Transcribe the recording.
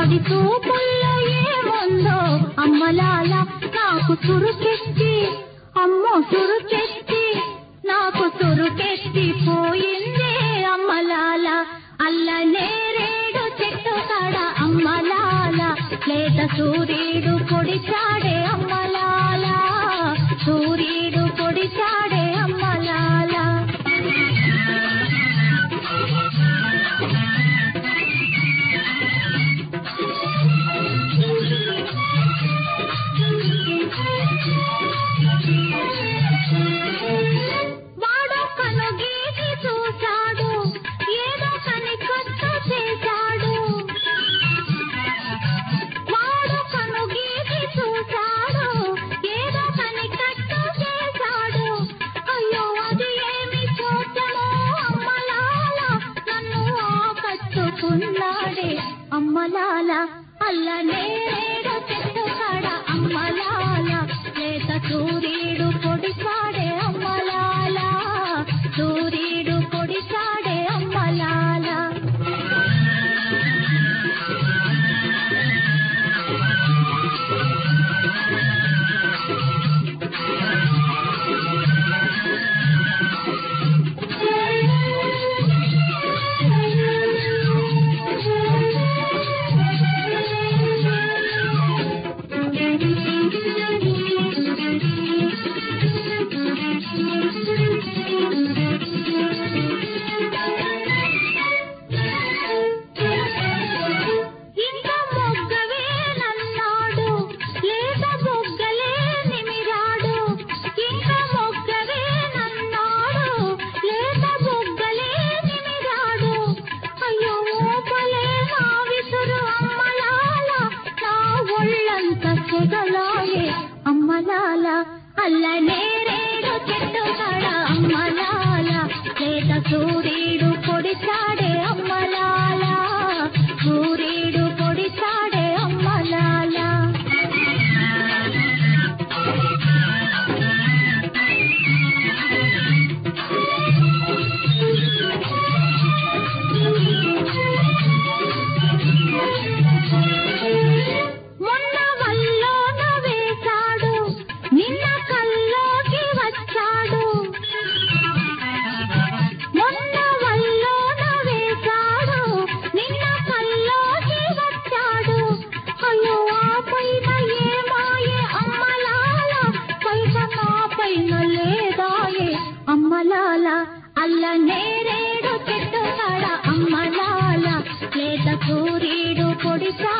వాడి చూపుల్లో ఏముందో అమ్మలాల నాకు చురుకెత్తి అమ్మో చురుకెత్తి నాకు చురుకెత్తి పోయిందే అమ్మలాల అల్ల నేరేడు చెట్టు కాడ అమ్మలాల లేత సూర్యుడు పొడిచాడే అమ్మలాల సూర్యుడు పొడిచాడే అమ్మలాల వాడో కను గీసి చూశాడు ఏదో కని కట్టు చేశాడు వాడు కను గీసి చూశాడు ఏదో కని కట్టు చేశాడు అయ్యో అది ఏమి చూచమో అమ్మలాల నన్ను ఆకట్టుకున్నాడే అమ్మలాల అల్ల నేరేడు చెట్టు కాడ అమ్మలాల లేత సూర్యుడు పొడిచాడే అమ్మలాల సూర్యుడు పొడిచాడే అమ్మలాల ఇంకా మొగ్గవే నన్నాడు లేత బొగ్గలే నిమిరాడు ఇంకా మొగ్గవే నన్నాడు లేత బొగ్గలే నిమిరాడు అయ్యో మోపలే నా విసురు అమ్మలాల నా ఒళ్ళంత సెగలాయే అమ్మలాల అల్ల నేరేడు చెట్టు కాడ అమ్మలాల లేత సూర్యుడు పొడిచాడే అమ్మలాల సూర్యుడు పొడిచాడే అమ్మలాల మొన్న వల్లోన వేశాడు నిన్న కల్లోకి వచ్చాడు మొన్న వల్లోన వేశాడు నిన్న కల్లోకి వచ్చాడు అయ్యో ఆ పైన ఏమాయే అమ్మలాల పైన నా పైన లేదాయే అమ్మలాల అల్ల నేరేడు చెట్టు కాడ అమ్మలాల లేత సూర్యుడు పొడిచా